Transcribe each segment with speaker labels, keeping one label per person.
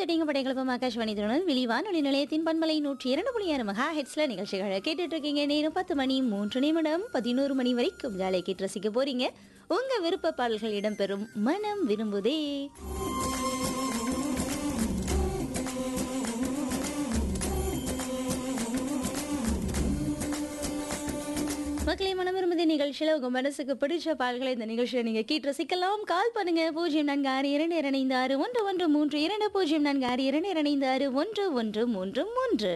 Speaker 1: கேட்டீங்க படைகளப்பம் ஆகாஷ்வாணி திருநெல் விழிவானொலி நிலையத்தின் பண்பலை நூற்றி இரண்டு புள்ளி ஆறு மகா ஹெட்ஸ்ல நிகழ்ச்சிகளை கேட்டுட்டு இருக்கீங்க நேரம் பத்து மணி மூன்று நிமிடம் பதினோரு மணி வரைக்கும் ஜாலியை கேட்டு ரசிக்க போறீங்க உங்க விருப்ப பாடல்கள் இடம்பெறும் மனம் விரும்புதே மக்களே மனம் விரும்புதே நிகழ்ச்சியில் உங்க மனசுக்கு பிடிச்ச பாடல்களை இந்த நிகழ்ச்சியை நீங்க கேட்டு ரசிக்கலாம் கால் பண்ணுங்க பூஜ்ஜியம் நான்கு ஆறு இரண்டு இரண்டு ஆறு ஒன்று ஒன்று மூன்று இரண்டு பூஜ்ஜியம் நான்கு ஆறு இரண்டு இரண்டு ஆறு ஒன்று ஒன்று மூன்று மூன்று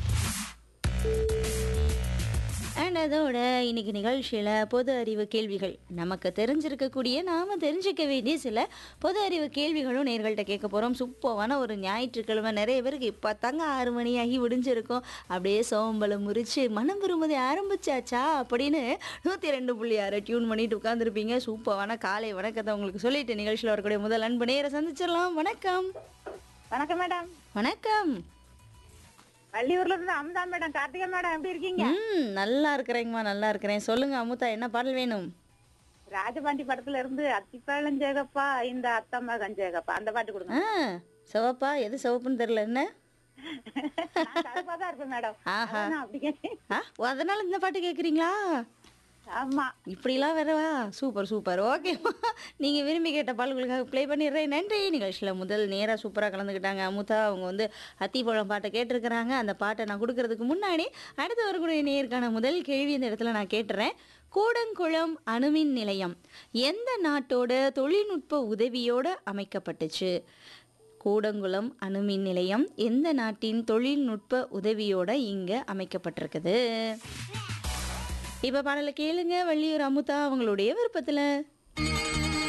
Speaker 1: அண்ட் அதோட இன்னைக்கு நிகழ்ச்சியில் பொது அறிவு கேள்விகள் நமக்கு தெரிஞ்சிருக்கக்கூடிய நாம் தெரிஞ்சுக்க வேண்டிய சில பொது அறிவு கேள்விகளும் நேர்கள்ட்ட கேட்க போகிறோம் சூப்பரான ஒரு ஞாயிற்றுக்கிழமை நிறைய பேருக்கு இப்போ தாங்க ஆறு மணியாகி விடிஞ்சிருக்கும் அப்படியே சோம்பலம் முறிச்சு மனம் விரும்புதை ஆரம்பிச்சாச்சா அப்படின்னு நூற்றி ரெண்டு புள்ளி ஆறு டியூன் பண்ணிட்டு உட்காந்துருப்பீங்க சூப்பரான காலை வணக்கத்தை உங்களுக்கு சொல்லிட்டு நிகழ்ச்சியில் வரக்கூடிய முதல் அன்பு நேர சந்திச்சிடலாம் வணக்கம்
Speaker 2: வணக்கம் மேடம்
Speaker 1: வணக்கம்
Speaker 2: வள்ளியூர்ல இருந்து அமுதா மேடம் கார்த்திகா மேடம் எப்படி இருக்கீங்க
Speaker 1: ம் நல்லா இருக்கிறேங்கம்மா நல்லா இருக்கிறேன் சொல்லுங்க அமுதா என்ன பாடல் வேணும்
Speaker 2: ராஜபாண்டி படத்துல இருந்து அத்திப்பழம் ஜெகப்பா இந்த அத்தம்மா கஞ்சேகப்பா அந்த பாட்டு கொடுங்க
Speaker 1: ஆ சிவப்பா எது சிவப்புன்னு தெரியல என்ன
Speaker 2: நான் கருப்பா தான் இருப்பேன் மேடம்
Speaker 1: ஆஹா.
Speaker 2: அதான் அப்படி கேட்டேன்.
Speaker 1: ஆ ஓ, அதனால இந்த பாட்டு கேட்குறீங்களா
Speaker 2: ஆமா
Speaker 1: இப்படிலாம் வரவா சூப்பர் சூப்பர் ஓகேம்மா நீங்கள் விரும்பி கேட்ட பாடல்களுக்காக ப்ளே பண்ணிடுறேன் நன்றி நிகழ்ச்சியில் முதல் நேராக சூப்பராக கலந்துக்கிட்டாங்க அமுதா அவங்க வந்து அத்திப்பழம் பாட்டை கேட்டிருக்கிறாங்க அந்த பாட்டை நான் கொடுக்கறதுக்கு முன்னாடி அடுத்து வரக்கூடிய நேருக்கான முதல் கேள்வி இந்த இடத்துல நான் கேட்டுறேன் கூடங்குளம் அணுமின் நிலையம் எந்த நாட்டோட தொழில்நுட்ப உதவியோடு அமைக்கப்பட்டுச்சு கூடங்குளம் அணுமின் நிலையம் எந்த நாட்டின் தொழில்நுட்ப உதவியோட இங்கே அமைக்கப்பட்டிருக்குது இப்போ பாடலை கேளுங்க வள்ளியூர் அமுதா அவங்களுடைய விருப்பத்தில்